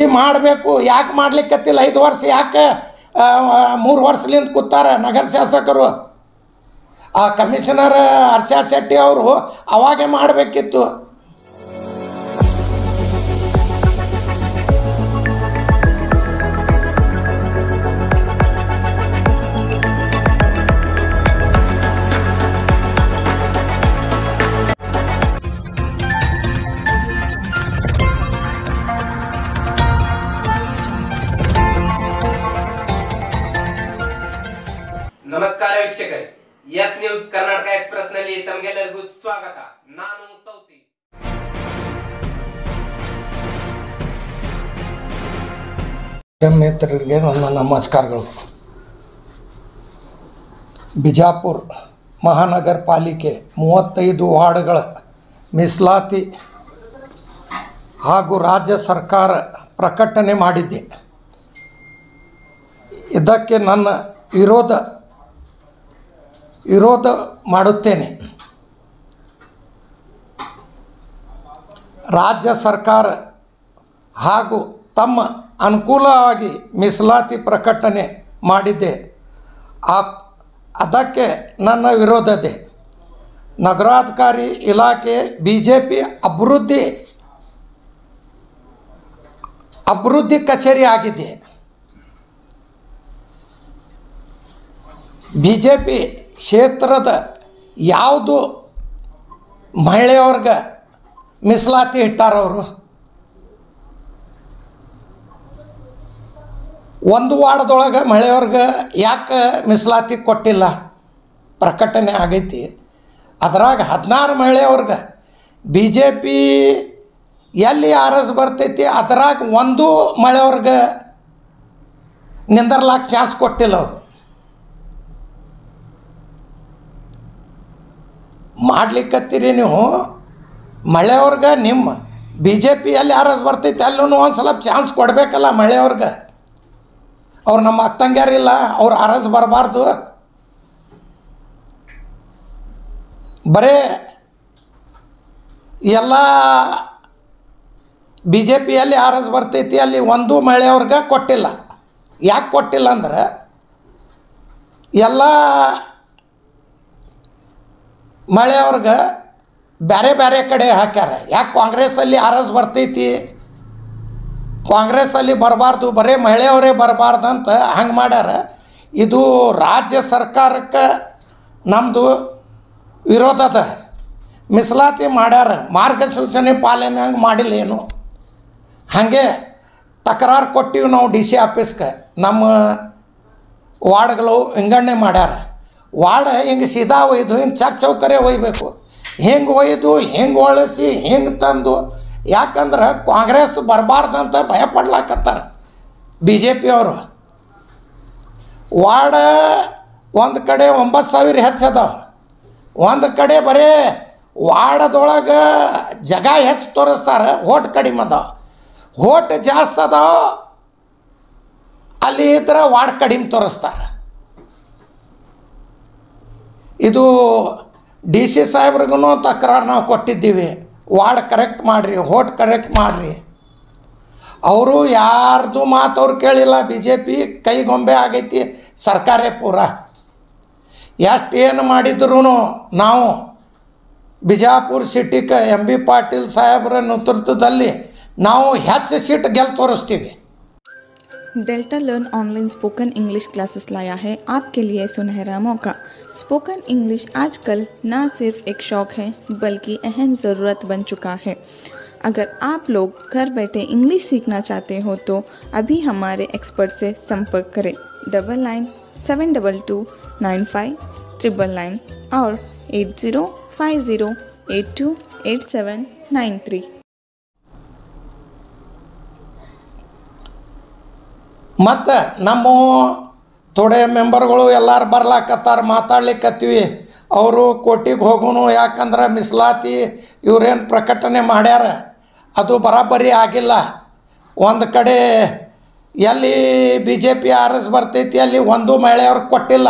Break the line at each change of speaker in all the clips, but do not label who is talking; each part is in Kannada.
ಮಾಡಬೇಕು ಯಾಕೆ ಮಾಡ್ಲಿಕ್ಕತ್ತಿಲ್ಲ ಐದು ವರ್ಷ ಯಾಕೆ ಮೂರು ವರ್ಷಲಿಂದ ಕೂತಾರ ನಗರ ಶಾಸಕರು ಆ ಕಮಿಷನರ್ ಹರ್ಷ ಶೆಟ್ಟಿ ಅವರು ಅವಾಗೇ ಮಾಡಬೇಕಿತ್ತು
ನಮಸ್ಕಾರ ವೀಕ್ಷಕರೇ ಎಸ್ ನ್ಯೂಸ್ ಕರ್ನಾಟಕ ಎಕ್ಸ್ಪ್ರೆಸ್ ನಲ್ಲಿ ತಮಗೆಲ್ಲರಿಗೂ ಸ್ವಾಗತ ನಾನು ತೌಸಿ
ಮಿತ್ರರಿಗೆ ನನ್ನ ನಮಸ್ಕಾರಗಳು ಬಿಜಾಪುರ ಮಹಾನಗರ ಪಾಲಿಕೆ ಮೂವತ್ತೈದು ವಾರ್ಡ್ಗಳ ಮೀಸಲಾತಿ ಹಾಗೂ ರಾಜ್ಯ ಸರ್ಕಾರ ಪ್ರಕಟಣೆ ಮಾಡಿದ್ದೆ ಇದಕ್ಕೆ ನನ್ನ ವಿರೋಧ ವಿರೋಧ ಮಾಡುತ್ತೇನೆ ರಾಜ್ಯ ಸರ್ಕಾರ ಹಾಗೂ ತಮ್ಮ ಅನುಕೂಲವಾಗಿ ಮೀಸಲಾತಿ ಪ್ರಕಟಣೆ ಮಾಡಿದ್ದೆ ಆ ಅದಕ್ಕೆ ನನ್ನ ವಿರೋಧತೆ ನಗರಾಧಿಕಾರಿ ಇಲಾಖೆ ಬಿ ಜೆ ಪಿ ಅಭಿವೃದ್ಧಿ ಅಭಿವೃದ್ಧಿ ಕಚೇರಿ ಆಗಿದೆ ಬಿ ಜೆ ಪಿ ಕ್ಷೇತ್ರದ ಯಾವುದು ಮಹಿಳೆಯವ್ರಿಗೆ ಮೀಸಲಾತಿ ಇಟ್ಟಾರವರು ಒಂದು ವಾರ್ಡ್ದೊಳಗೆ ಮಹಿಳೆಯವ್ರಿಗೆ ಯಾಕೆ ಮೀಸಲಾತಿ ಕೊಟ್ಟಿಲ್ಲ ಪ್ರಕಟಣೆ ಆಗೈತಿ ಅದ್ರಾಗ ಹದಿನಾರು ಮಹಿಳೆಯವ್ರಿಗೆ ಬಿ ಜೆ ಪಿ ಎಲ್ಲಿ ಆರ್ ಎಸ್ ಬರ್ತೈತಿ ಅದ್ರಾಗ ಒಂದು ಮಹಿಳೆಯವ್ರಿಗೆ ನಿಂದರ್ಲಾಕ ಚಾನ್ಸ್ ಕೊಟ್ಟಿಲ್ಲ ಅವರು ಮಾಡ್ಲಿಕ್ಕತ್ತೀರಿ ನೀವು ಮಳೆಯವ್ರಿಗೆ ನಿಮ್ಮ ಬಿ ಜೆ ಪಿ ಎಲ್ಲಿ ಆರ್ ಎಸ್ ಬರ್ತೈತಿ ಅಲ್ಲೂ ಒಂದು ಸ್ವಲ್ಪ ಚಾನ್ಸ್ ಕೊಡಬೇಕಲ್ಲ ಮಳೆಯವ್ರಿಗೆ ಅವ್ರು ನಮ್ಮ ಅಕ್ಕಂಗ್ಯಾರಿಲ್ಲ ಅವ್ರು ಆರ್ ಎಸ್ ಬರಬಾರ್ದು ಬರೇ ಎಲ್ಲ ಬಿ ಜೆ ಪಿಯಲ್ಲಿ ಆರ್ ಎಸ್ ಬರ್ತೈತಿ ಅಲ್ಲಿ ಒಂದು ಮಹಿಳೆಯವ್ರಿಗೆ ಕೊಟ್ಟಿಲ್ಲ ಯಾಕೆ ಕೊಟ್ಟಿಲ್ಲ ಅಂದ್ರೆ ಎಲ್ಲ ಮಳೆಯವ್ರಿಗೆ ಬೇರೆ ಬೇರೆ ಕಡೆ ಹಾಕ್ಯಾರ ಯಾಕೆ ಕಾಂಗ್ರೆಸ್ಸಲ್ಲಿ ಆರ್ ಎಸ್ ಬರ್ತೈತಿ ಕಾಂಗ್ರೆಸ್ಸಲ್ಲಿ ಬರಬಾರ್ದು ಬರೀ ಮಹಿಳೆಯವರೇ ಬರಬಾರ್ದು ಅಂತ ಹಂಗೆ ಮಾಡ್ಯಾರ ಇದು ರಾಜ್ಯ ಸರ್ಕಾರಕ್ಕೆ ನಮ್ಮದು ವಿರೋಧ ಅದ ಮೀಸಲಾತಿ ಮಾಡ್ಯಾರ ಮಾರ್ಗಸೂಚನೆ ಪಾಲನೆ ಹಂಗೆ ಮಾಡಿಲ್ಲ ಏನು ಹಾಗೆ ತಕರಾರು ಕೊಟ್ಟಿವಿ ನಾವು ಡಿ ಸಿ ಆಫೀಸ್ಗೆ ನಮ್ಮ ವಾರ್ಡ್ಗಳು ವಿಂಗಡಣೆ ಮಾಡ್ಯಾರ ವಾರ್ಡ್ ಹಿಂಗೆ ಸೀದಾ ಒಯ್ದು ಹಿಂಗೆ ಚಕ್ ಚೌಕರೆ ಒಯ್ಬೇಕು ಹಿಂಗೆ ಒಯ್ದು ಹಿಂಗೆ ಒಳಸಿ ಹಿಂಗೆ ತಂದು ಯಾಕಂದ್ರೆ ಕಾಂಗ್ರೆಸ್ ಬರಬಾರ್ದಂತ ಭಯ ಪಡ್ಲಾಕತ್ತಾರ ಬಿ ಜೆ ಪಿಯವರು ವಾರ್ಡ ಒಂದು ಕಡೆ ಒಂಬತ್ತು ಸಾವಿರ ಹೆಚ್ಚದವ ಒಂದು ಕಡೆ ಬರೀ ವಾರ್ಡದೊಳಗೆ ಜಗ ಹೆಚ್ಚು ತೋರಿಸ್ತಾರೆ ಓಟ್ ಕಡಿಮೆ ಅದಾವ ಓಟ್ ಜಾಸ್ತಿ ಅದಾವ ಅಲ್ಲಿ ಇದ್ರೆ ವಾರ್ಡ್ ಕಡಿಮೆ ತೋರಿಸ್ತಾರೆ ಇದು ಡಿ ಸಿ ಸಾಹೇಬ್ರಿಗೂ ತಕರಾರು ನಾವು ಕೊಟ್ಟಿದ್ದೀವಿ ವಾರ್ಡ್ ಕರೆಕ್ಟ್ ಮಾಡಿರಿ ಓಟ್ ಕರೆಕ್ಟ್ ಮಾಡಿರಿ ಅವರು ಯಾರ್ದು ಮಾತು ಅವ್ರು ಕೇಳಿಲ್ಲ ಬಿ ಜೆ ಪಿ ಕೈಗೊಂಬೆ ಆಗೈತಿ ಸರ್ಕಾರೇ ಪೂರ ಎಷ್ಟು ಏನು ಮಾಡಿದ್ರು ನಾವು ಬಿಜಾಪುರ ಸಿಟಿಗೆ ಎಂ ಬಿ ಪಾಟೀಲ್ ಸಾಹೇಬ್ರ ನೇತೃತ್ವದಲ್ಲಿ ನಾವು ಹೆಚ್ಚು ಸೀಟ್ ಗೆಲ್ ತೋರಿಸ್ತೀವಿ
Delta learn online spoken English classes लाया है आपके लिए सुनहरा मौका स्पोकन इंग्लिश आजकल न सिर्फ एक शौक है बल्कि अहम ज़रूरत बन चुका है अगर आप लोग घर बैठे इंग्लिश सीखना चाहते हो तो अभी हमारे एक्सपर्ट से संपर्क करें double nine seven double two nine five triple nine और eight zero five zero eight two eight seven nine three
ಮತ್ತು ನಮ್ಮ ಥೋಡೆ ಮೆಂಬರ್ಗಳು ಎಲ್ಲರೂ ಬರ್ಲಾಕತ್ತಾರ ಮಾತಾಡ್ಲಿಕ್ಕತ್ತೀವಿ ಅವರು ಕೋರ್ಟಿಗೆ ಹೋಗೋನು ಯಾಕಂದ್ರೆ ಮೀಸಲಾತಿ ಇವ್ರೇನು ಪ್ರಕಟಣೆ ಮಾಡ್ಯಾರ ಅದು ಬರಾಬರಿ ಆಗಿಲ್ಲ ಒಂದು ಕಡೆ ಎಲ್ಲಿ B J P R S ಬರ್ತೈತಿ ಅಲ್ಲಿ ಒಂದು ಮಹಿಳೆಯವ್ರಿಗೆ ಕೊಟ್ಟಿಲ್ಲ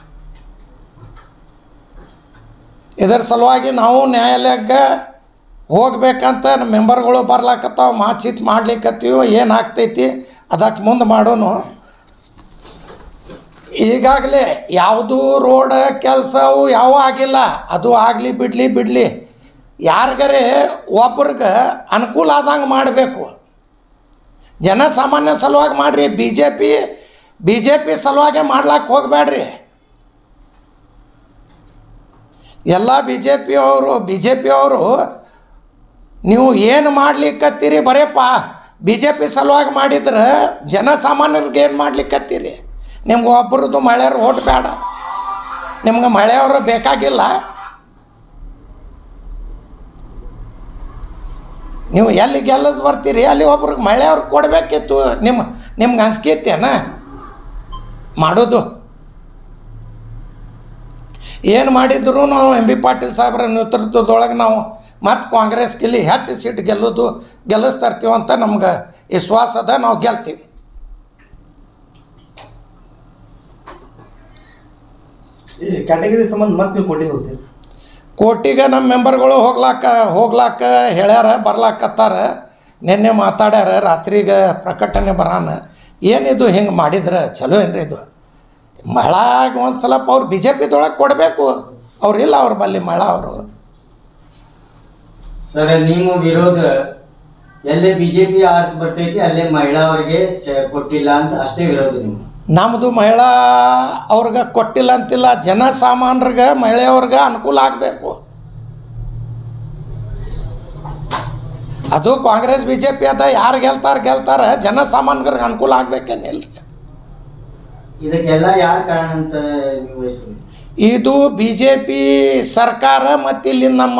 ಇದರ ಸಲುವಾಗಿ ನಾವು ನ್ಯಾಯಾಲಯಕ್ಕೆ ಹೋಗ್ಬೇಕಂತ ನಮ್ಮ ಮೆಂಬರ್ಗಳು ಬರ್ಲಾಕತ್ತಾವ ಮಾಚಿತ್ ಮಾಡ್ಲಿಕ್ಕತ್ತೀವಿ ಏನು ಆಗ್ತೈತಿ ಅದಕ್ಕೆ ಮುಂದೆ ಮಾಡೋನು ಈಗಾಗಲೇ ಯಾವುದೂ ರೋಡ್ ಕೆಲಸವು ಯಾವ ಆಗಿಲ್ಲ ಅದು ಆಗಲಿ ಬಿಡಲಿ ಬಿಡಲಿ ಯಾರಿಗರೆ ಒಬ್ರಿಗೆ ಅನುಕೂಲ ಆದಂಗೆ ಮಾಡಬೇಕು ಜನಸಾಮಾನ್ಯ ಸಲುವಾಗಿ ಮಾಡಿರಿ B J P B J P ಸಲುವಾಗಿ ಮಾಡ್ಲಾಕೆ ಹೋಗಬೇಡ್ರಿ ಎಲ್ಲ ಬಿ ಜೆ ಪಿ ಅವರು ಬಿ ಜೆ ಪಿ ಅವರು ನೀವು ಏನು ಮಾಡ್ಲಿಕ್ಕತ್ತೀರಿ ಬರೇ ಪಾ ಬಿ ಜೆ ಪಿ ಸಲುವಾಗಿ ಮಾಡಿದ್ರೆ ಜನಸಾಮಾನ್ಯರಿಗೆ ಏನು ಮಾಡ್ಲಿಕ್ಕತ್ತೀರಿ ನಿಮ್ಗೆ ಒಬ್ಬರದ್ದು ಮಳೆಯವ್ರು ಓಟ್ ಬೇಡ ನಿಮ್ಗೆ ಮಳೆಯವರು ಬೇಕಾಗಿಲ್ಲ ನೀವು ಎಲ್ಲಿ ಗೆಲ್ಲಸ್ ಬರ್ತೀರಿ ಅಲ್ಲಿ ಒಬ್ರಿಗೆ ಮಳೆಯವ್ರಿಗೆ ಕೊಡಬೇಕಿತ್ತು ನಿಮ್ಮ ನಿಮ್ಗೆ ಅನ್ಸ್ಕೈತೇನ ಮಾಡೋದು ಏನು ಮಾಡಿದ್ರು ನಾವು ಎಂ ಬಿ ಪಾಟೀಲ್ ಸಾಹೇಬ್ರ ನೇತೃತ್ವದೊಳಗೆ ನಾವು ಮತ್ತು ಕಾಂಗ್ರೆಸ್ ಗೆಲ್ಲಿ ಹೆಚ್ಚು ಸೀಟ್ ಗೆಲ್ಲೋದು ಗೆಲ್ಲಿಸ್ತಾರ್ತೀವಿ ಅಂತ ನಮ್ಗೆ ವಿಶ್ವಾಸ ಅದ ನಾವು ಗೆಲ್ತೀವಿ
ಈ ಕ್ಯಾಟಗರಿ ಸಂಬಂಧ ಮತ್ತೆ ನೀವು ಕೊಟ್ಟಿಗೆ ಹೋಗ್ತೀರಿ
ಕೋರ್ಟಿಗೆ ನಮ್ಮ ಮೆಂಬರ್ಗಳು ಹೋಗ್ಲಾಕ ಹೋಗ್ಲಾಕ ಹೇಳ್ಯಾರ ಬರ್ಲಾಕತ್ತಾರ ನಿನ್ನೆ ಮಾತಾಡ್ಯಾರ ರಾತ್ರಿಗೆ ಪ್ರಕಟಣೆ ಬರಾನ ಏನಿದು ಹಿಂಗೆ ಮಾಡಿದ್ರೆ ಚಲೋ ಏನ್ರಿ ಇದು ಮಳಾಗ ಒಂದು ಸ್ವಲ್ಪ ಅವ್ರು ಬಿ ಜೆ ಪಿದೊಳಗೆ ಕೊಡಬೇಕು ಅವ್ರಿಲ್ಲ ಅವ್ರ ಬಲ್ಲಿ ಮಳ ಅವರು
ಸರ್ ನಿಮ್ಮ ವಿರೋಧ ಎಲ್ಲೇ ಬಿಜೆಪಿ ಆರ್ಸ್ ಬರ್ತೈತಿ ಅಲ್ಲೇ ಮಹಿಳಾ ಅವರಿಗೆ ಚ- ಕೊಟ್ಟಿಲ್ಲ ಅಂತ ಅಷ್ಟೇ ವಿರೋಧ ನೀವು
ನಮ್ಮದು ಮಹಿಳಾ ಅವ್ರಿಗೆ ಕೊಟ್ಟಿಲ್ಲ ಅಂತಿಲ್ಲ ಜನಸಾಮಾನ್ಯರಿಗೆ ಮಹಿಳೆಯವ್ರಿಗೆ ಅನುಕೂಲ ಆಗಬೇಕು ಅದು ಕಾಂಗ್ರೆಸ್ ಬಿ ಜೆ ಪಿ ಅದ ಯಾರು ಗೆಲ್ತಾರೆ ಗೆಲ್ತಾರೆ ಜನಸಾಮಾನ್ಯರಿಗೆ ಅನುಕೂಲ ಆಗ್ಬೇಕೇನಿಲ್ಲ
ಇದಕ್ಕೆಲ್ಲ ಯಾರು ಕಾರಣ ಅಂತ ನೀವು ಎಷ್ಟು
ಇದು ಬಿ ಜೆ ಪಿ ಸರ್ಕಾರ ಮತ್ತು ಇಲ್ಲಿ ನಮ್ಮ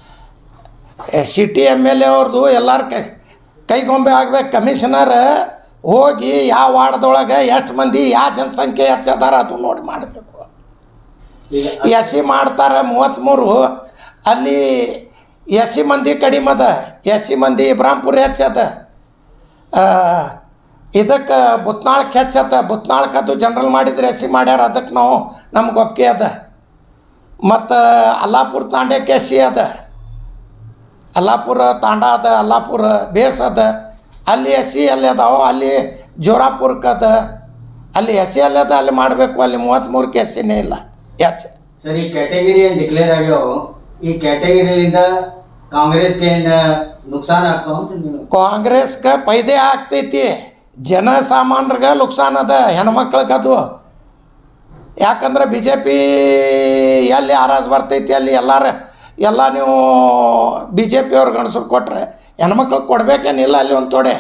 ಸಿಟಿ ಎಮ್ ಎಲ್ ಎ ಅವ್ರದ್ದು ಎಲ್ಲರ ಕೈ ಕೈಗೊಂಬೆ ಆಗ್ಬೇಕು ಕಮಿಷನರ್ ಹೋಗಿ ಯಾವ ವಾರ್ಡ್ದೊಳಗೆ ಎಷ್ಟು ಮಂದಿ ಯಾವ ಜನಸಂಖ್ಯೆ ಹೆಚ್ಚದಾರ ಅದು ನೋಡಿ ಮಾಡಬೇಕು
ಈಗ
ಎಸ್ ಸಿ ಮಾಡ್ತಾರೆ ಮೂವತ್ತ್ಮೂರು ಅಲ್ಲಿ ಎಸ್ ಸಿ ಮಂದಿ ಕಡಿಮೆ ಅದ ಎಸ್ ಸಿ ಮಂದಿ ಇಬ್ರಾಂಪುರ ಹೆಚ್ಚದ ಇದಕ್ಕೆ ಬುತ್ನಾಳಕ್ಕೆ ಹೆಚ್ಚದ ಬುತ್ನಾಳಕ್ಕೆ ಅದು ಜನರಲ್ ಮಾಡಿದ್ರೆ ಎಸ್ ಸಿ ಮಾಡ್ಯಾರ ಅದಕ್ಕೆ ನಾವು ನಮ್ಗೆ ಒಪ್ಪಿಗೆ ಅದ ಮತ್ತು ಅಲ್ಲಾಪುರ ತಾಂಡ್ಯಕ್ಕೆ ಎಸ್ ಸಿ ಅದ ಅಲ್ಲಾಪುರ ತಾಂಡ ಅದ ಅಲ್ಲಾಪುರ ಬೇಸ್ ಅದ ಅಲ್ಲಿ ಎಸ್ ಸಿ ಅಲ್ಲಿ ಅದಾವ ಅಲ್ಲಿ ಜೋರಾಪುರಕ್ಕೆ ಅದ ಅಲ್ಲಿ ಎಸ್ ಸಿ ಅಲ್ಲಿ ಅದ ಅಲ್ಲಿ ಮಾಡಬೇಕು ಅಲ್ಲಿ ಮೂವತ್ತ್ಮೂರಕ್ಕೆ ಎಸ್ ಸಿನೇ ಇಲ್ಲ ಹೆಚ್ಚು
ಸರ್ ಈ ಕ್ಯಾಟಗರಿ ಏನ್ ಡಿಕ್ಲೇರ್ ಆಗ್ಯಾವ ಈ ಕ್ಯಾಟಗರಿಯಿಂದ ಕಾಂಗ್ರೆಸ್ಗೆ ಏನ್ ನುಕ್ಸಾನ್ ಆಗ್ತಾವ ಅಂತ ನೀವು
ಕಾಂಗ್ರೆಸ್ಗೆ ಫೈದೆ ಆಗ್ತೈತಿ ಜನಸಾಮಾನ್ಯರಿಗೆ ನುಕ್ಸಾನ್ ಅದ ಹೆಣ್ಮಕ್ಳಿಗೆ ಅದು ಯಾಕಂದ್ರೆ ಬಿ ಜೆ ಪಿ ಎಲ್ಲಿ ಆರಾಜ್ ಬರ್ತೈತಿ ಅಲ್ಲಿ ಎಲ್ಲಾರ ಎಲ್ಲ ನೀವು ಬಿ ಜೆ ಪಿ ಅವ್ರು ಗಂಡಸ್ರು ಕೊಟ್ರೆ ಹೆಣ್ಮಕ್ಳಿಗೆ ಕೊಡ್ಬೇಕೇನಿಲ್ಲ ಅಲ್ಲಿ ಒಂದು ತೊಡೆ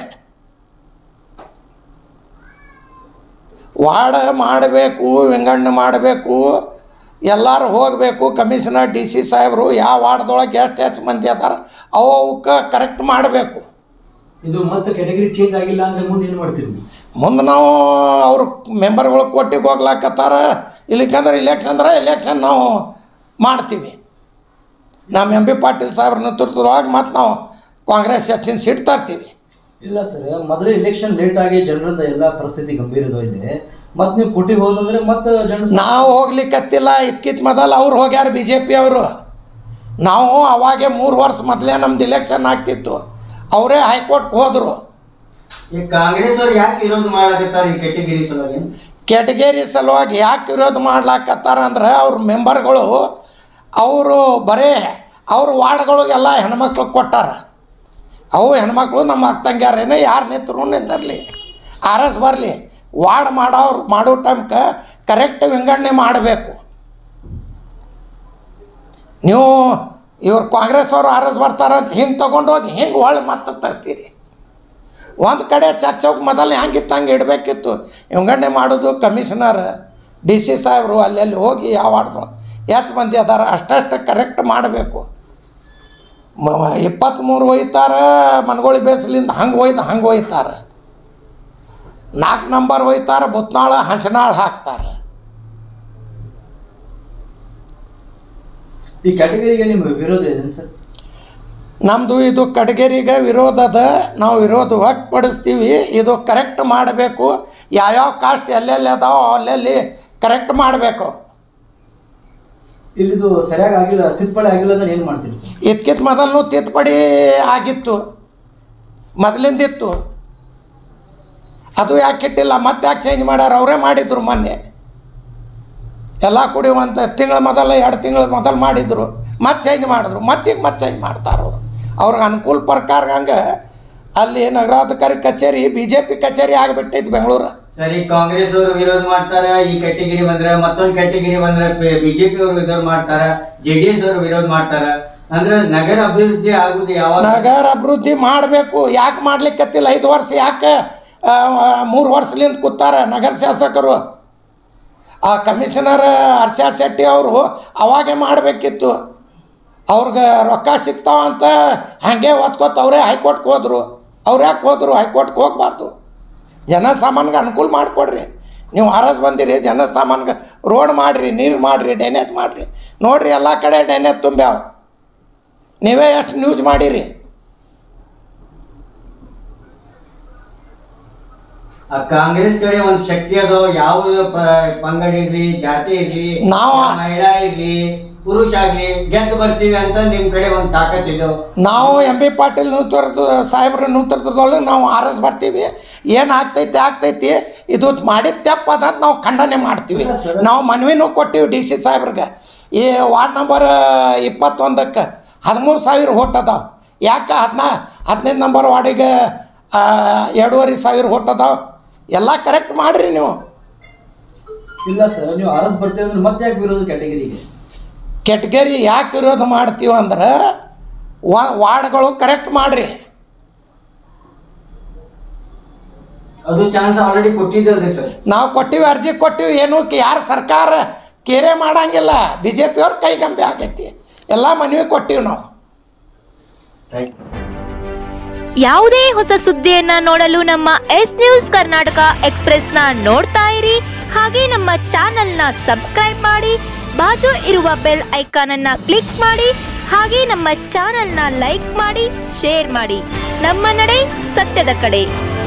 ವಾರ್ಡ್ ಮಾಡಬೇಕು ವಿಂಗಡಣೆ ಮಾಡಬೇಕು ಎಲ್ಲರೂ ಹೋಗಬೇಕು ಕಮಿಷನರ್ ಡಿ ಸಿ ಸಾಹೇಬರು ಯಾವ ವಾರ್ಡ್ದೊಳಗೆ ಎಷ್ಟು ಹೆಚ್ಚು ಮಂದಿ ಅದಾರ ಅವು ಅವಕ್ಕೆ ಕರೆಕ್ಟ್ ಮಾಡಬೇಕು
ಇದು ಮತ್ತೆ ಕ್ಯಾಟಗರಿ ಚೇಂಜ್ ಆಗಿಲ್ಲ ಅಂದ್ರೆ ಮುಂದೆ ಏನು ಮಾಡ್ತೀರಿ ನೀವು?
ಮುಂದೆ ನಾವು ಅವ್ರ ಮೆಂಬರ್ಗಳು ಕೊಟ್ಟಿಗೆ ಹೋಗ್ಲಾಕತ್ತಾರ ಇಲ್ಲಿಕಂದ್ರೆ ಇಲೆಕ್ಷನ್ ಅಂದ್ರೆ ಇಲೆಕ್ಷನ್ ನಾವು ಮಾಡ್ತೀವಿ ನಮ್ಮ ಎಂ ಬಿ ಪಾಟೀಲ್ ಸಾಹೇಬ್ರ ನೇತೃತ್ವದೊಳಗೆ ಮತ್ತು ನಾವು ಕಾಂಗ್ರೆಸ್ ಹೆಚ್ಚಿನ ಸೀಟ್ ತರ್ತೀವಿ
ಇಲ್ಲ ಸರ್ ಮೊದಲೇ ಇಲೆಕ್ಷನ್ ಲೇಟ್ ಆಗಿ ಜನರದ ಎಲ್ಲ ಪರಿಸ್ಥಿತಿ ಗಂಭೀರ ಇದಾವ ಇಲ್ಲಿ ಮತ್ತೆ ನೀವು ಕೊಟ್ಟಿಗೆ ಹೋದಂದ್ರೆ ಮತ್ತೆ ಜನ
ನಾವು ಹೋಗ್ಲಿಕ್ಕತ್ತಿಲ್ಲ ಇದ್ಕಿತ್ ಮೊದಲು ಅವ್ರು ಹೋಗ್ಯಾರ ಬಿ ಜೆ ಪಿ ಅವರು ನಾವು ಅವಾಗೆ ಮೂರು ವರ್ಷ ಮೊದಲೇ ನಮ್ದು ಇಲೆಕ್ಷನ್ ಆಗ್ತಿತ್ತು ಅವರೇ ಹೈಕೋರ್ಟ್ಗೆ ಹೋದರು
ಈ ಕಾಂಗ್ರೆಸ್ ಅವ್ರು ಯಾಕೆ ವಿರೋಧ ಮಾಡಕತ್ತಾರ ಈ ಕ್ಯಾಟಗರಿ ಸಲುವಾಗಿ
ಕೆಟಗರಿ ಸಲುವಾಗಿ ಯಾಕೆ ವಿರೋಧ ಮಾಡ್ಲಾಕತ್ತಾರ ಅಂದ್ರೆ ಅವ್ರ ಮೆಂಬರ್ಗಳು ಅವರು ಬರೇ ಅವ್ರ ವಾರ್ಡ್ಗಳಿಗೆಲ್ಲ ಹೆಣ್ಮಕ್ಳು ಕೊಟ್ಟಾರ ಅವು ಹೆಣ್ಮಕ್ಳು ನಮ್ಮ ಅಕ್ಕ ತಂಗ್ಯಾರೇನೆ ಯಾರು ನಿಂತರು ನಿಂದಿರಲಿ ಆರ್ ಎಸ್ ಬರಲಿ ವಾರ್ಡ್ ಮಾಡೋರು ಮಾಡೋ ಟೈಮ್ಗೆ ಕರೆಕ್ಟ್ ವಿಂಗಡಣೆ ಮಾಡಬೇಕು ನೀವು ಇವ್ರು ಕಾಂಗ್ರೆಸ್ ಅವರು ಆರ್ ಎಸ್ ಬರ್ತಾರಂತ ಹಿಂಗೆ ತೊಗೊಂಡೋಗಿ ಹಿಂಗೆ ಒಳ್ಳೆ ಮತ್ತೆ ತರ್ತೀರಿ ಒಂದು ಕಡೆ ಚರ್ಚೋಕೆ ಮೊದಲು ಹೆಂಗಿತ್ತು ಹಂಗೆ ಇಡಬೇಕಿತ್ತು ವಿಂಗಡಣೆ ಮಾಡೋದು ಕಮಿಷನರ್ ಡಿ ಸಿ ಸಾಹೇಬರು ಅಲ್ಲೆಲ್ಲಿ ಹೋಗಿ ಯಾವ ವಾರ್ಡ್ದೊಳಗೆ ಎಷ್ಟು ಮಂದಿ ಅದಾರ ಅಷ್ಟಷ್ಟು ಕರೆಕ್ಟ್ ಮಾಡಬೇಕು ಇಪ್ಪತ್ತ್ಮೂರು ಒಯ್ತಾರ ಮನಗೋಳಿ ಬೇಸಲಿಂದ ಹಂಗೆ ಒಯ್ದು ಹಂಗೆ ಒಯ್ತಾರೆ ನಾಲ್ಕು ನಂಬರ್ ಒಯ್ತಾರೆ ಬುತ್ನಾಳ ಹಂಚನಾಳ ಹಾಕ್ತಾರೆ
ಈ ಕ್ಯಾಟಗರಿಗೆ ನಿಮ್ಮ ವಿರೋಧ ಇದೆ ಸರ್
ನಮ್ಮದು ಇದು ಕಡಗೇರಿಗೆ ವಿರೋಧ ಅದ ನಾವು ವಿರೋಧ ವ್ಯಕ್ತಪಡಿಸ್ತೀವಿ ಇದು ಕರೆಕ್ಟ್ ಮಾಡಬೇಕು ಯಾವ್ಯಾವ ಕಾಸ್ಟ್ ಎಲ್ಲೆಲ್ಲಿ ಅದಾವೋ ಅಲ್ಲೆಲ್ಲಿ ಕರೆಕ್ಟ್ ಮಾಡಬೇಕು
ಇಲ್ಲಿದು ಸರಿಯಾಗಿ ಆಗಿಲ್ಲ ತಿದ್ದುಪಡಿ ಆಗಿಲ್ಲ ಅಂದ್ರೆ ಏನು ಮಾಡ್ತೀರಿ ಸರ್
ಇದಕ್ಕಿಂತ ಮೊದಲು ತಿದ್ದುಪಡಿ ಆಗಿತ್ತು ಮೊದಲಿಂದಿತ್ತು ಅದು ಯಾಕೆ ಇಟ್ಟಿಲ್ಲ ಮತ್ತೆ ಯಾಕೆ ಚೇಂಜ್ ಮಾಡ್ಯಾರ ಅವರೇ ಮಾಡಿದ್ರು ಮೊನ್ನೆ ಎಲ್ಲ ಕುಡಿಯುವಂಥ ತಿಂಗಳ ಮೊದಲು ಎರಡು ತಿಂಗಳ ಮೊದಲು ಮಾಡಿದ್ರು ಮತ್ತೆ ಚೇಂಜ್ ಮಾಡಿದ್ರು ಮತ್ತೀಗ ಮತ್ತೆ ಚೇಂಜ್ ಮಾಡ್ತಾರೆ ಅವರು ಅವ್ರಿಗೆ ಅನುಕೂಲ ಪ್ರಕಾರ ಹಂಗೆ ಅಲ್ಲಿ ನಗರಾಧಿಕಾರಿ ಕಚೇರಿ ಬಿ ಜೆ ಪಿ ಕಚೇರಿ ಆಗಿಬಿಟ್ಟೈತಿ ಬೆಂಗಳೂರು
ಸರಿ ಕಾಂಗ್ರೆಸ್ ಅವರು ವಿರೋಧ ಮಾಡ್ತಾರ ಈ ಕ್ಯಾಟಗಿರಿ ಬಂದ್ರೆ ಮತ್ತೊಂದ್ ಕ್ಯಾಟಗಿರಿ ಬಂದ್ರೆ ಬಿಜೆಪಿ ಅವರು ವಿರೋಧ ಮಾಡ್ತಾರ ಜೆ ಡಿ ಎಸ್ ಅವರು ವಿರೋಧ ಮಾಡ್ತಾರ ಅಂದ್ರೆ ನಗರ ಅಭಿವೃದ್ಧಿ ಆಗುದು ಯಾವಾಗ
ನಗರ ಅಭಿವೃದ್ಧಿ ಮಾಡಬೇಕು ಯಾಕೆ ಮಾಡ್ಲಿಕ್ಕತ್ತಿಲ್ಲ ಐದು ವರ್ಷ ಯಾಕೆ ಮೂರು ವರ್ಷಲಿಂದ ಕೂತಾರ ನಗರ ಶಾಸಕರು ಆ ಕಮಿಷನರ್ ಹರ್ಷ ಶೆಟ್ಟಿ ಅವರು ಅವಾಗೇ ಮಾಡಬೇಕಿತ್ತು ಅವ್ರಿಗೆ ರೊಕ್ಕ ಸಿಗ್ತಾವಂತ ಹಾಗೆ ಓದ್ಕೋತ ಅವರೇ ಹೈಕೋರ್ಟ್ಗೆ ಹೋದರು ಅವ್ರು ಯಾಕೆ ಹೋದರು ಹೈಕೋರ್ಟ್ಗೆ ಹೋಗ್ಬಾರ್ದು ಜನಸಾಮಾನ್ಗೆ ಅನುಕೂಲ ಮಾಡಿಕೊಡ್ರಿ ನೀವು ಆರಸ್ ಬಂದಿರಿ ಜನಸಾಮಾನ್ಗೆ ರೋಡ್ ಮಾಡಿರಿ ನೀರು ಮಾಡಿರಿ ಡ್ರೈನೇಜ್ ಮಾಡಿರಿ ನೋಡಿರಿ ಎಲ್ಲ ಕಡೆ ಡ್ರೈನೇಜ್ ತುಂಬ್ಯಾವ ನೀವೇ ಎಷ್ಟು ನ್ಯೂಸ್ ಮಾಡಿರಿ
ಆ ಕಾಂಗ್ರೆಸ್ ಕಡೆ ಒಂದ್ ಶಕ್ತಿ ಅದ ಯಾವ್ದು ಪ- ಪಂಗಡ ಇರ್ಲಿ ಜಾತಿ ಇರ್ಲಿ
ನಾವ-
ಯಾವ ಮಹಿಳಾ ಇರ್ಲಿ ಪುರುಷ ಆಗ್ಲಿ ಗೆದ್ದು ಬರ್ತೀವಿ ಅಂತ ನಿಮ್ ಕಡೆ ಒಂದ್ ತಾಕತ್ ಇದು
ನಾವು ಎಂ ಬಿ ಪಾಟೀಲ್ ನೇತೃತ್ವ ಸಾಹೇಬ್ರ ನೇತೃತ್ವದೊಳಗೆ ನಾವು ಆರಸ್ ಬರ್ತೀವಿ ಏನು ಆಗ್ತೈತಿ ಆಗ್ತೈತಿ ಇದು ಮಾಡಿದ ತಪ್ಪದ ಅಂತ ನಾವು ಖಂಡನೆ ಮಾಡ್ತೀವಿ ನಾವು ಮನವಿನೂ ಕೊಟ್ಟಿವಿ ಡಿ ಸಿ ಸಾಹೇಬ್ರಿಗೆ ಈ ವಾರ್ಡ್ ನಂಬರ್ ಇಪ್ಪತ್ತೊಂದಕ್ಕೆ ಹದಿಮೂರು ಸಾವಿರ ಓಟ್ ಅದಾವ ಯಾಕೆ ಹದಿನಾ ಹದಿನೈದು ನಂಬರ್ ವಾರ್ಡಿಗೆ ಆ, ಎರಡೂವರೆ ಸಾವಿರ ಓಟ್ ಅದಾವ ಎಲ್ಲ ಕರೆಕ್ಟ್ ಮಾಡಿರಿ ನೀವು
ಇಲ್ಲ ಸರ್ ನೀವು ಆರ್ ಎಸ್ ಬರ್ತೀವಿ ಅಂದ್ರೆ ಮತ್ತೆ ಯಾಕೆ ವಿರೋಧ ಕ್ಯಾಟಗರಿಗೆ
ಕೆಟಗರಿ ಯಾಕೆ ವಿರೋಧ ಮಾಡ್ತೀವಿ ಅಂದ್ರೆ ವಾರ್ಡ್ಗಳು ಕರೆಕ್ಟ್ ಮಾಡಿರಿ
ಅದು ಚಾನ್ಸ್ ಆಲ್ರೆಡಿ ಕೊಟ್ಟಿದ್ದಲ್ರಿ ಸರ್
ನಾವು ಕೊಟ್ಟಿವಿ ಅರ್ಜಿ ಕೊಟ್ಟಿವಿ ಏನು ಯಾರು ಸರ್ಕಾರ ಕೇರೆ ಮಾಡಂಗಿಲ್ಲ ಬಿ ಜೆ ಪಿಯವ್ರ ಕೈಗಂಬೆ ಆಗೈತಿ ಎಲ್ಲ ಮನವಿ ಕೊಟ್ಟಿವಿ ನಾವು
ಥ್ಯಾಂಕ್ ಯು
ಯಾವುದೇ ಹೊಸ ಸುದ್ದಿಯನ್ನ ನೋಡಲು ನಮ್ಮ ಎಸ್ ನ್ಯೂಸ್ ಕರ್ನಾಟಕ ಎಕ್ಸ್ಪ್ರೆಸ್ನ ನೋಡ್ತಾ ಇರಿ ಹಾಗೆ ನಮ್ಮ ಚಾನೆಲ್ನ ಸಬ್ಸ್ಕ್ರೈಬ್ ಮಾಡಿ ಬಾಜು ಇರುವ ಬೆಲ್ ಐಕಾನ್ ಅನ್ನ ಕ್ಲಿಕ್ ಮಾಡಿ ಹಾಗೆ ನಮ್ಮ ಚಾನೆಲ್ನ ಲೈಕ್ ಮಾಡಿ ಶೇರ್ ಮಾಡಿ ನಮ್ಮ ನಡೆ ಸತ್ಯದ ಕಡೆ